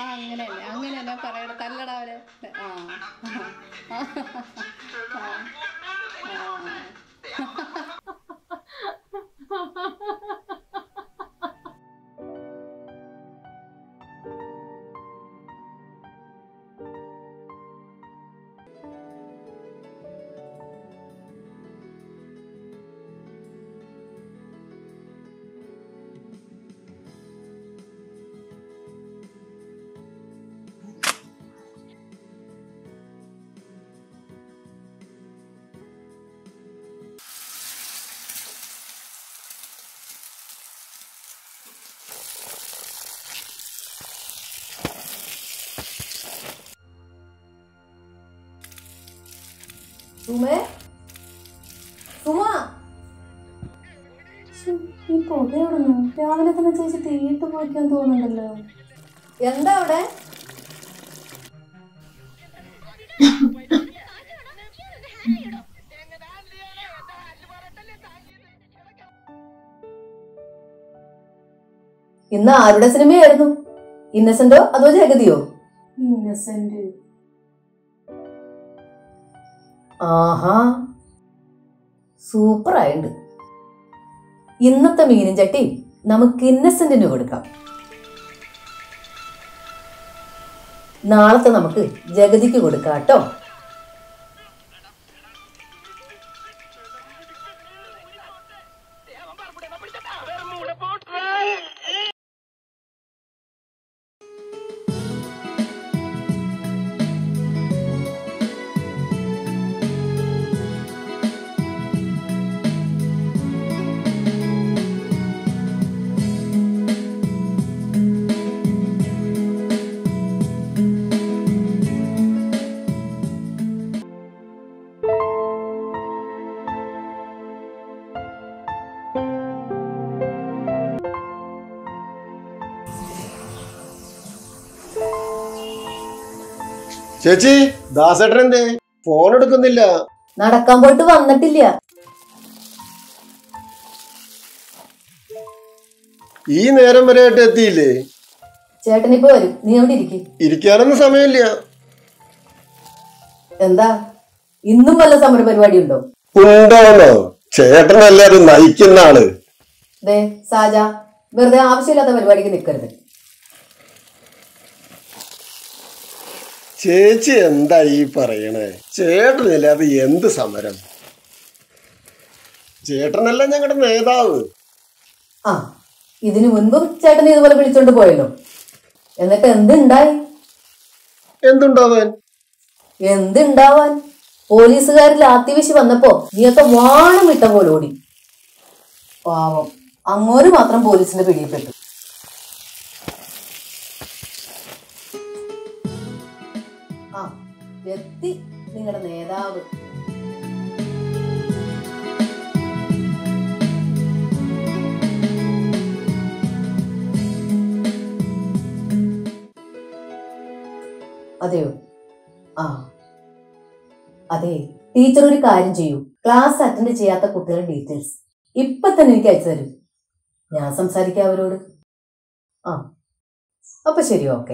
അങ്ങനെയല്ലേ അങ്ങനെയല്ല പറയണ തല്ലടാ അവരെ ആ ആ. ആ. സുമേ സുമ ശ്ശെ, ഈ പുക എവിടുന്നു രാവിലെ തന്നെ ചേച്ചി തീയിട്ട് പോയിക്കാൻ തോന്നുന്നുണ്ടല്ലോ എന്താ അവിടെ ഇന്ന് ആരുടെ സിനിമയായിരുന്നു ഇന്നസെന്റോ അതോ ജഗതിയോ ഇന്നസെന്റ് ആഹാ സൂപ്പർ ആയിണ്ട് ഇന്നത്തെ മീനും ചട്ടി നമുക്ക് ഇന്നസെന്റിന് കൊടുക്കാം നാളത്തെ നമുക്ക് ജഗതിക്ക് കൊടുക്കാം കേട്ടോ ചേച്ചി ദാസേട്ടൻ എന്തേ ഫോൺ എടുക്കുന്നില്ല നടക്കാൻ പോയിട്ട് വന്നിട്ടില്ല ഈ നേരം വരെ ആയിട്ട് എത്തിയില്ലേ ചേട്ടൻ ഇപ്പൊ വരും നീ അവിടെ ഇരിക്കും ഇരിക്കാനൊന്നും സമയമില്ല എന്താ ഇന്നും വല്ല സമര പരിപാടി ഉണ്ടോ ഉണ്ടോന്നോ ചേട്ടനല്ലേ അത് നയിക്കുന്ന ആള് ദേ സാജ വെറുതെ ആവശ്യമില്ലാത്ത പരിപാടിക്ക് നിൽക്കരുത് ചേച്ചി എന്താ ഈ പറയണേ ചേട്ടനില്ലാതെ എന്ത് സമരം ചേട്ടനല്ല ഞങ്ങളുടെ നേതാവ് ആ ഇതിനു മുൻപും ചേട്ടൻ ഇതുപോലെ വിളിച്ചോണ്ട് പോയല്ലോ എന്നിട്ട് എന്തുണ്ടായി എന്തുണ്ടാവാൻ എന്തുണ്ടാവാൻ പോലീസുകാരിൽ ആത്തിവിശി വന്നപ്പോ നീയൊക്കെ വാണം വിട്ട പോലെ ഓടി പാവം അങ്ങോര് മാത്രം പോലീസിന്റെ പിടിയിൽപ്പെട്ടു ആ എത്തി നിങ്ങളുടെ നേതാവ് അതെയോ ആ അതെ ടീച്ചർ ഒരു കാര്യം ചെയ്യൂ ക്ലാസ് അറ്റൻഡ് ചെയ്യാത്ത കുട്ടികളുടെ ഡീറ്റെയിൽസ് ഇപ്പൊ തന്നെ എനിക്ക് അയച്ചു തരൂ ഞാൻ സംസാരിക്കാം അവരോട് ആ അപ്പൊ ശരി ഓക്കെ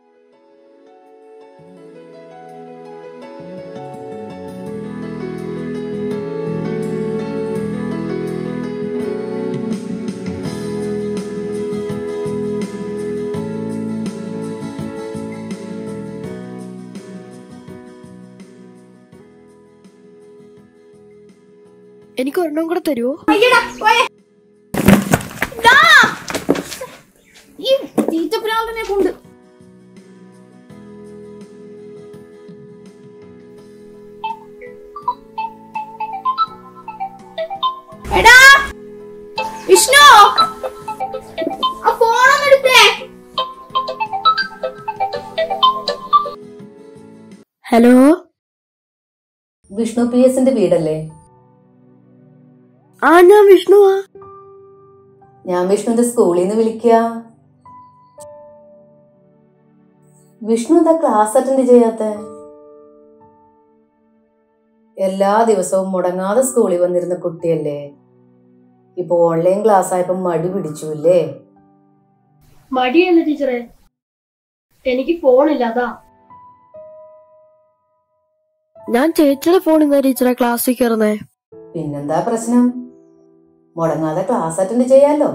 എനിക്ക് ഒരെണ്ണം കൂടെ തരുമോ ഈ തീറ്റപ്രാന്തനെ കൊണ്ട് എടാ വിഷ്ണു ആ ഫോണൊന്ന് എടുത്തേ ഹലോ വിഷ്ണു പി എസിന്റെ വീടല്ലേ ആ ഞാൻ വിഷ്ണുവാ ഞാൻ വിഷ്ണുവിന്റെ സ്കൂളിൽ നിന്ന് വിളിക്കുക വിഷ്ണു എന്താ ക്ലാസ് അറ്റൻഡ് ചെയ്യാത്ത എല്ലാ ദിവസവും മുടങ്ങാതെ സ്കൂളിൽ വന്നിരുന്ന കുട്ടിയല്ലേ ഇപ്പൊ ഓൺലൈൻ ക്ലാസ് ആയപ്പോ മടി പിടിച്ചു അല്ലേ മടിയല്ല ടീച്ചറെ എനിക്ക് ഫോണില്ല അതാ ഞാൻ ചേച്ചിയുടെ ഫോണിൽ നിന്ന് ടീച്ചറെ ക്ലാസ്സിൽ കയറുന്നേ പിന്നെന്താ പ്രശ്നം മുടങ്ങാതെ ക്ലാസ് അറ്റൻഡ് ചെയ്യാലോ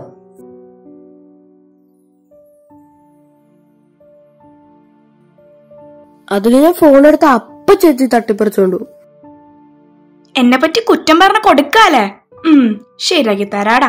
അതിൽ ഞാൻ ഫോൺ എടുത്ത് അപ്പ ചേച്ചി തട്ടിപ്പറിച്ചോണ്ടു എന്നെ പറ്റി കുറ്റം പറഞ്ഞ കൊടുക്കാലേ ഉം ശരിയാക്കി തരാടാ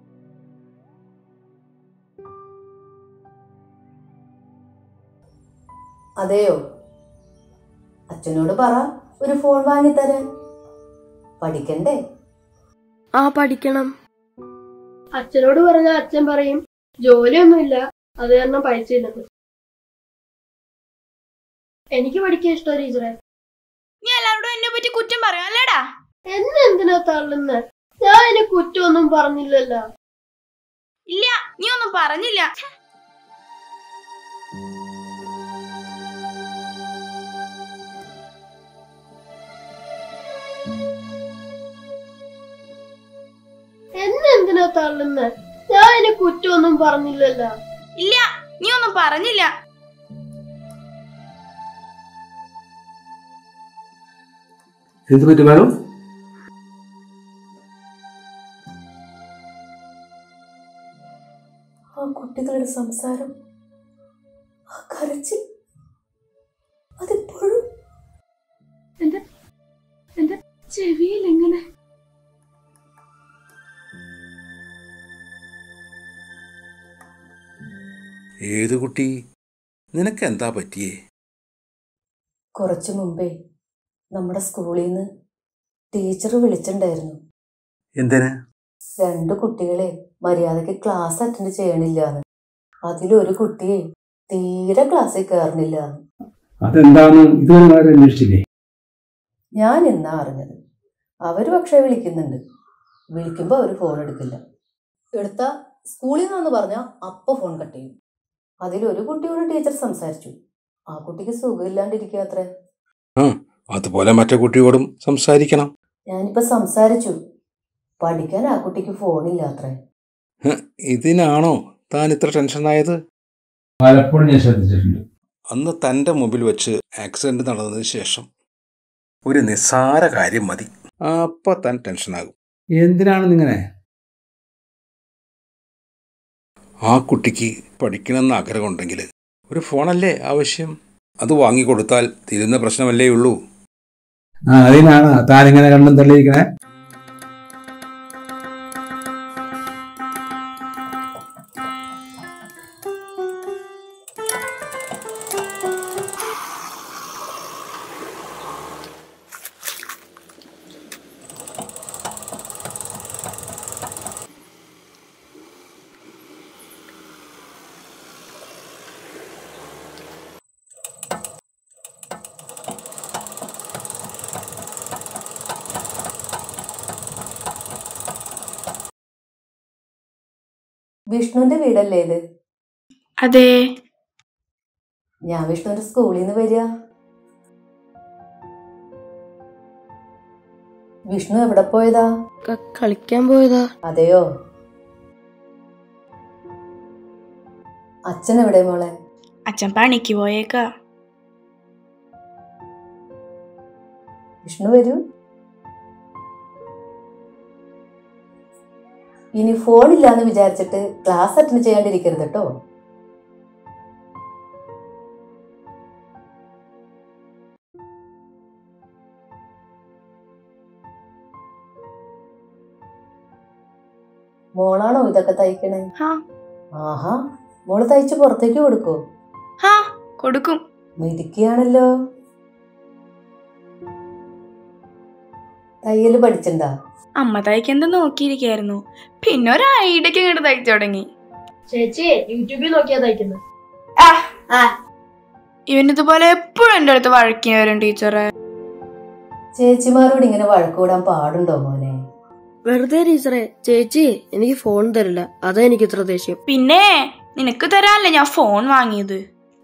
അതെയോ അച്ഛനോട് പറ ഒരു ഫോൺ വാങ്ങിത്തരാൻ പഠിക്കണ്ടേ ആ പഠിക്കണം അച്ഛനോട് പറഞ്ഞാൽ അച്ഛൻ പറയും ജോലിയൊന്നുമില്ല അത് കാരണം പൈസ ഇല്ലെന്ന് എനിക്ക് പഠിക്കാൻ ഇഷ്ടം ടീച്ചറെ നീ എല്ലാവരോടും എന്നെ പറ്റി കുറ്റം പറയാം അല്ലേടാ എന്നെ എന്തിനാ തള്ളുന്നെ ഞാൻ എന്നെ കുറ്റമൊന്നും പറഞ്ഞില്ലല്ലോ ഇല്ല നീ ഒന്നും പറഞ്ഞില്ല എന്നെ എന്തിനാ തള്ളുന്നെ ഞാൻ എന്നെ കുറ്റമൊന്നും പറഞ്ഞില്ലല്ലോ ഇല്ല നീ ഒന്നും പറഞ്ഞില്ല എന്ത് പറ്റി മാഡം ആ കുട്ടികളുടെ സംസാരം ആ കരച്ചിൽ അതിപ്പോഴും എന്റെ ചെവിയിൽ എങ്ങനെ ഏത് കുട്ടി നിനക്ക് എന്താ പറ്റിയേ കുറച്ചു മുമ്പേ നമ്മുടെ സ്കൂളിൽ നിന്ന് ടീച്ചർ വിളിച്ചിട്ടുണ്ടായിരുന്നു എന്തിന് രണ്ട് കുട്ടികളെ മര്യാദയ്ക്ക് ക്ലാസ് അറ്റൻഡ് ചെയ്യണില്ലാന്ന് അതിലൊരു കുട്ടിയെ തീരെ ക്ലാസ്സിൽ കയറണില്ലാന്ന് അതെന്താന്ന് ഇതുവരെ വളരെ അന്വേഷിച്ചില്ലേ ഞാൻ എന്നാ അറിഞ്ഞത് അവര് പക്ഷേ വിളിക്കുന്നുണ്ട് വിളിക്കുമ്പോൾ അവർ ഫോൺ എടുക്കില്ല എടുത്ത സ്കൂളിൽ നിന്നാന്ന് പറഞ്ഞാൽ അപ്പൊ ഫോൺ കട്ട് ചെയ്യും അതിലൊരു കുട്ടിയോട് ടീച്ചർ സംസാരിച്ചു ആ കുട്ടിക്ക് സുഖമില്ലാണ്ടിരിക്കുക അത്രേ അതുപോലെ മറ്റേ കുട്ടിയോടും സംസാരിക്കണം ഞാനിപ്പോ സംസാരിച്ചു പഠിക്കാൻ ആ കുട്ടിക്ക് ഫോണില്ല അത്രേ ഹ്, ഇതിനാണോ താൻ ഇത്ര ടെൻഷനായത് പലപ്പോഴും ഞാൻ ശ്രദ്ധിച്ചിട്ടുണ്ട് അന്ന് തൻ്റെ മുമ്പിൽ വെച്ച് ആക്സിഡന്റ് നടന്നതിന് ശേഷം ഒരു നിസ്സാര കാര്യം മതി അപ്പം താൻ ടെൻഷനാകും എന്തിനാണെന്നിങ്ങനെ ആ കുട്ടിക്ക് പഠിക്കണമെന്ന് ആഗ്രഹമുണ്ടെങ്കിൽ ഒരു ഫോണല്ലേ ആവശ്യം അത് വാങ്ങിക്കൊടുത്താൽ തീരുന്ന പ്രശ്നമല്ലേ ഉള്ളൂ ആ അതിനാണ് താനിങ്ങനെ കണ്ടും തള്ളിയിരിക്കണേ വിഷ്ണുവിന്റെ വീടല്ലേ ഇത് അതെ ഞാൻ വിഷ്ണുവിന്റെ സ്കൂളിൽ നിന്ന് വരിക വിഷ്ണു എവിടെ പോയതാ ക- കളിക്കാൻ പോയതാ അതെയോ അച്ഛൻ എവിടെ മോളെ അച്ഛൻ പണിക്ക് പോയേക്കാ വിഷ്ണു വരൂ ഇനി ഫോണില്ലാന്ന് വിചാരിച്ചിട്ട് ക്ലാസ് അറ്റൻഡ് ചെയ്യാണ്ടിരിക്കരുത് കേട്ടോ മോളാണോ ഇതൊക്കെ തയ്ക്കണേ ഹാ ആഹാ മോള് തയ്ച്ച് പുറത്തേക്ക് കൊടുക്കോ ഹാ കൊടുക്കും മിടുക്കിയാണല്ലോ തയ്യല് പഠിച്ചിണ്ടാ അമ്മ തയ്ക്കുന്നത് നോക്കിയിരിക്കായിരുന്നു പിന്നെ ഒരു ഐഡിയക്ക് ഇങ്ങോട്ട് തയ്ച്ചു തുടങ്ങി ചേച്ചി യൂട്യൂബിൽ നോക്കിയാ തയ്ക്കുന്നത് ഇവനിതുപോലെ എപ്പോഴും എൻ്റെ അടുത്ത് വഴക്കിന് വരും ടീച്ചറെ ചേച്ചിമാരോട് ഇങ്ങനെ വഴക്കൂടാൻ പാടുണ്ടോ മോനെ വെറുതെ ടീച്ചറെ ചേച്ചി എനിക്ക് ഫോൺ തരില്ല അതാ എനിക്ക് ഇത്ര ദേഷ്യം പിന്നെ നിനക്ക് തരാനല്ലേ ഞാൻ ഫോൺ വാങ്ങിയത്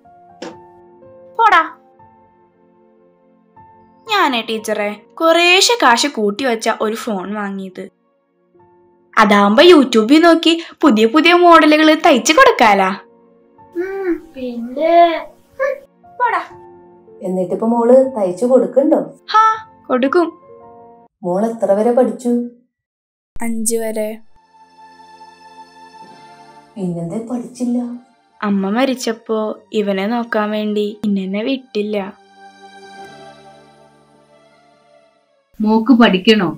പോടാ ഞാനേ ടീച്ചറെ കുറേശ്ശെ കാശ് കൂട്ടി വെച്ച ഒരു ഫോൺ വാങ്ങിയത് അതാവുമ്പോ യൂട്യൂബിൽ നോക്കി പുതിയ പുതിയ മോഡലുകൾ തയ്ച്ചു കൊടുക്കാലാ ഉം, പിന്നെ പോടാ എന്നിട്ടിപ്പോ മോള് തയ്ച്ചു കൊടുക്കണ്ടോ ഹാ കൊടുക്കും മോൾ എത്ര വരെ പഠിച്ചു അഞ്ചു വരെ പിന്നെന്തേ പഠിച്ചില്ല അമ്മ മരിച്ചപ്പോ ഇവനെ നോക്കാൻ വേണ്ടി ഇന്നെന്നെ വിട്ടില്ല മോക്ക് പഠിക്കണോ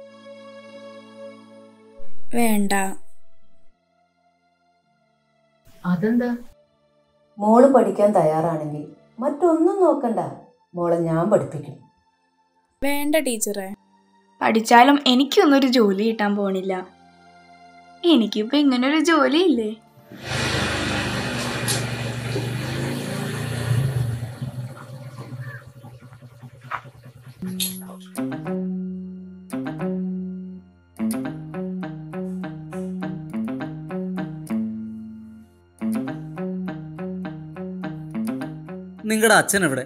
വേണ്ട അതെന്താ മോള് പഠിക്കാൻ തയ്യാറാണെങ്കിൽ മറ്റൊന്നും നോക്കണ്ട മോളെ ഞാൻ പഠിപ്പിക്കും വേണ്ട ടീച്ചറെ പഠിച്ചാലും എനിക്കൊന്നും ഒരു ജോലി കിട്ടാൻ പോണില്ല എനിക്കിപ്പോ ഇങ്ങനെ ഒരു ജോലി ഇല്ലേ നിങ്ങളുടെ അച്ഛൻ എവിടെ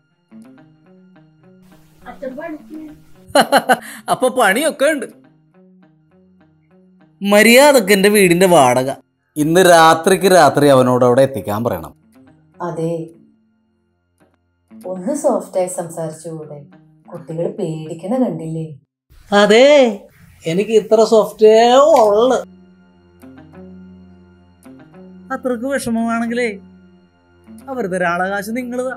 അച്ഛൻ പഠിച്ചു അപ്പൊ പണിയൊക്കെ ഉണ്ട് മര്യാദക്ക് എന്റെ വീടിന്റെ വാടക ഇന്ന് രാത്രിക്ക് രാത്രി അവനോട് അവിടെ എത്തിക്കാൻ പറയണം അതെ ഒന്ന് സോഫ്റ്റായി സംസാരിച്ചുകൂടെ കുട്ടികൾ പേടിക്കണ കണ്ടില്ലേ അതെ എനിക്ക് ഇത്ര സോഫ്റ്റ്വേ ഉള്ളു അത്രക്ക് വിഷമമാണെങ്കിലേ അവർ ധാരാളകാശ് നിങ്ങള്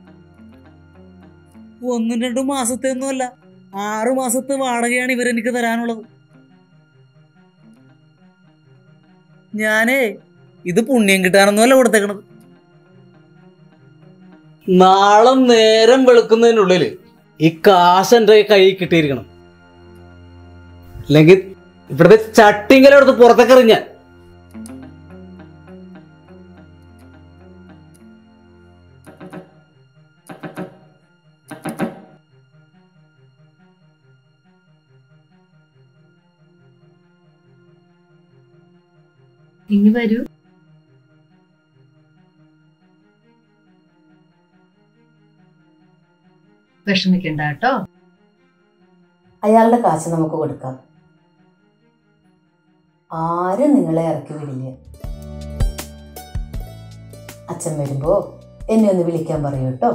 ഒന്നും രണ്ടും മാസത്തെ ഒന്നുമല്ല ആറു മാസത്തെ വാടകയാണ് ഇവരെനിക്ക് തരാനുള്ളത് ഞാനേ ഇത് പുണ്യം കിട്ടാനൊന്നുമല്ല കൊടുത്തേക്കണത് നാളെ നേരം വെളുക്കുന്നതിനുള്ളില് ഈ കാശ് എന്റെ കയ്യിൽ കിട്ടിയിരിക്കണം അല്ലെങ്കിൽ ഇവിടുത്തെ ചട്ടിങ്കല എടുത്ത് പുറത്തേക്ക് എറിഞ്ഞാൽ ഇനി വരൂ വിഷമിക്കണ്ട കേട്ടോ അയാളുടെ കാശ് നമുക്ക് കൊടുക്കാം ആരും നിങ്ങളെ ഇറക്കി വിടില്ല അച്ഛൻ വരുമ്പോ എന്നെ ഒന്ന് വിളിക്കാൻ പറയൂ കേട്ടോ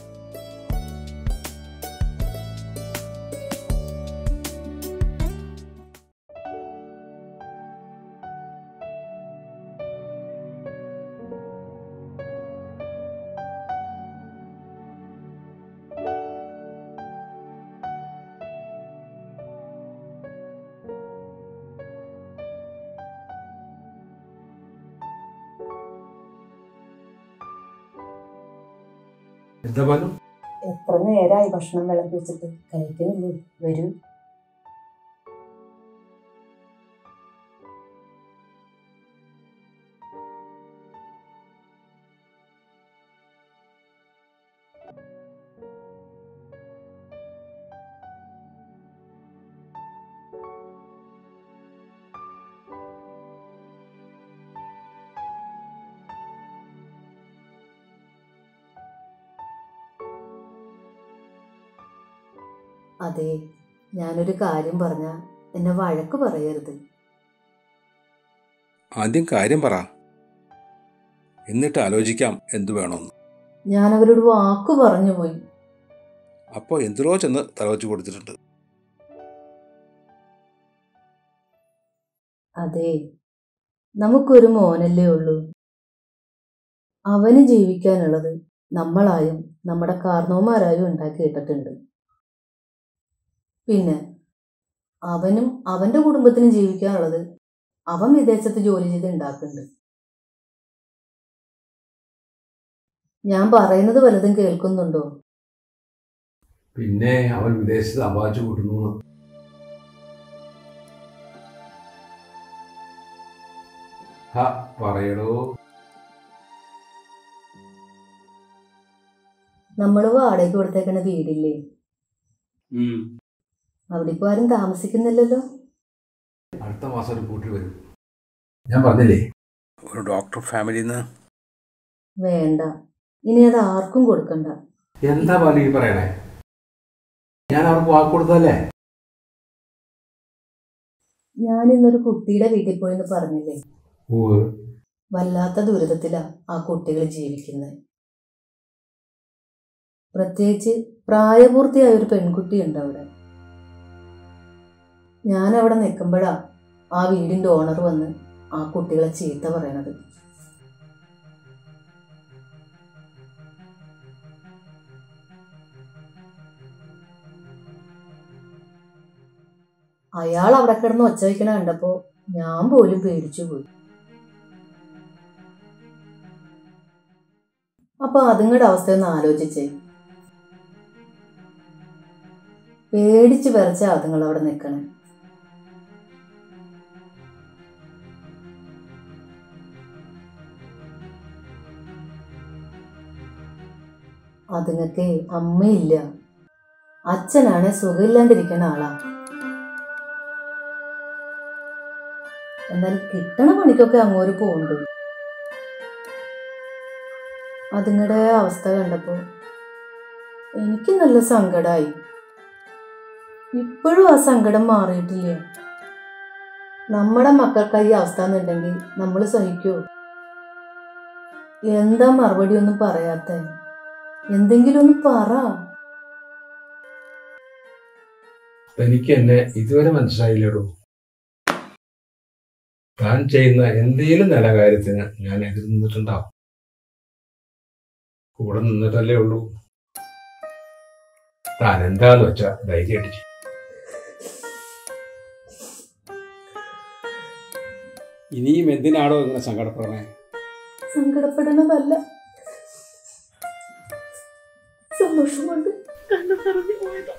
എന്താ പറഞ്ഞു എത്ര നേരമായി ഭക്ഷണം വിളമ്പി വെച്ചിട്ട് കഴിക്കുന്നില്ലേ വരൂ അതെ ഞാനൊരു കാര്യം പറഞ്ഞ എന്നെ വഴക്ക് പറയരുത് ആദ്യം കാര്യം പറ എന്നിട്ട് ആലോചിക്കാം എന്തു വേണമെന്ന് ഞാൻ അവരോട് വാക്ക് പറഞ്ഞു പോയി അപ്പോൾ എന്തിനോ ചെന്ന് തലവച്ച് കൊടുത്തിട്ടുണ്ട് അതെ നമുക്കൊരു മോനല്ലേ ഉള്ളൂ അവന് ജീവിക്കാനുള്ളത് നമ്മളായും നമ്മുടെ കാർന്നോമാരായും ഉണ്ടാക്കി ഇട്ടിട്ടുണ്ട് പിന്നെ അവനും അവന്റെ കുടുംബത്തിനും ജീവിക്കാനുള്ളത് അവൻ വിദേശത്ത് ജോലി ചെയ്ത് ഉണ്ടാക്കുന്നുണ്ട് ഞാൻ പറയുന്നത് വല്ലതും കേൾക്കുന്നുണ്ടോ പിന്നെ അവൻ വിദേശത്ത് അപാച്ചു കൂട്ടുന്നു പറയടോ നമ്മൾ വാടകയ്ക്ക് കൊടുത്തേക്കണ വീടില്ലേ അവിടെ ഇപ്പൊ ആരും താമസിക്കുന്നില്ലല്ലോ അടുത്ത മാസം ഒരു കൂട്ടി വരും ഞാൻ പറഞ്ഞില്ലേ ഒരു ഡോക്ടർ ഫാമിലിയിൽ നിന്ന് വേണ്ട ഇനി അത് ആർക്കും കൊടുക്കണ്ട എന്താ പോലെ ഈ പറയണേ ഞാൻ അവർക്ക് വാക്ക് കൊടുത്തല്ലേ ഞാൻ ഇന്നൊരു കുട്ടിയുടെ വീട്ടിൽ പോയെന്ന് പറഞ്ഞില്ലേ ഓ വല്ലാത്ത ദുരിതത്തിലാ ആ കുട്ടികൾ ജീവിക്കുന്നത് പ്രത്യേകിച്ച് പ്രായപൂർത്തിയായ ഒരു പെൺകുട്ടിയുണ്ട് അവിടെ ഞാൻ അവിടെ നിൽക്കുമ്പോഴാ ആ വീടിന്റെ ഓണർ വന്ന് ആ കുട്ടികളെ ചീത്ത പറയണത് അയാൾ അവിടെ കിടന്ന് ഒച്ച വയ്ക്കണ കണ്ടപ്പോ ഞാൻ പോലും പേടിച്ചു പോയി അപ്പൊ അതുങ്ങളുടെ അവസ്ഥ ഒന്ന് ആലോചിച്ചേ പേടിച്ച് വിറച്ച അതുങ്ങൾ അവിടെ നിൽക്കണേ അതുങ്ങൾക്ക് അമ്മയില്ല അച്ഛനാണ് സുഖമില്ലാണ്ടിരിക്കുന്ന ആളാ എന്നാൽ കിട്ടണ പണിക്കൊക്കെ അങ്ങോട്ട് പോകുന്നുണ്ട് അതുങ്ങളുടെ അവസ്ഥ കണ്ടപ്പോ എനിക്ക് നല്ല സങ്കടമായി ഇപ്പോഴും ആ സങ്കടം മാറിയിട്ടില്ല നമ്മുടെ മക്കൾക്ക് ഈ അവസ്ഥ എന്നുണ്ടെങ്കിൽ നമ്മൾ സഹിക്കോ എന്താ മറുപടി ഒന്നും പറയാത്ത എന്തെങ്കിലും ഒന്ന് പറ എനിക്ക് എന്നെ ഇതുവരെ മനസ്സിലായില്ലടോ താൻ ചെയ്യുന്ന എന്തെങ്കിലും നല്ല കാര്യത്തിന് ഞാൻ എതിർ നിന്നിട്ടുണ്ടാവും കൂടെ നിന്നിട്ടല്ലേ ഉള്ളൂ താൻ എന്താന്ന് വെച്ചാ ധൈര്യമായിട്ട് ചെയ്യ്. ഇനിയും എന്തിനാണോ ഇങ്ങനെ സങ്കടപ്പെടണേ സങ്കടപ്പെടണതല്ല സന്തോഷമുണ്ട് കണ്ണു നിറഞ്ഞു പോയതാ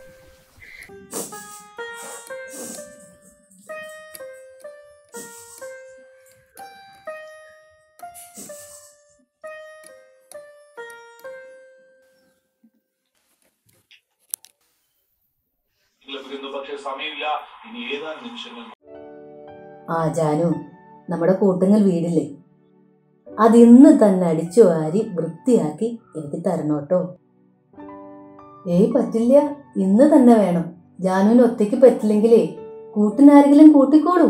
ലഭിക്കുന്നു പക്ഷേ സമയമില്ല ഇനി ഏതാനും നിമിഷങ്ങൾ ആ ജാനു നമ്മുടെ കൂട്ടുങ്ങൽ വീടില്ലേ അതിന്ന് തന്നെ അടിച്ചു വാരി വൃത്തിയാക്കി എനിക്ക് തരണം കേട്ടോ ഏയ് പറ്റില്ല ഇന്ന് തന്നെ വേണം ജാനുവിന് ഒറ്റയ്ക്ക് പറ്റില്ലെങ്കിലേ കൂട്ടിനാരെങ്കിലും കൂട്ടിക്കോളൂ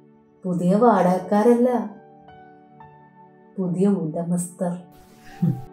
പുതിയ വാടകക്കാരല്ല പുതിയ ഉടമസ്ഥർ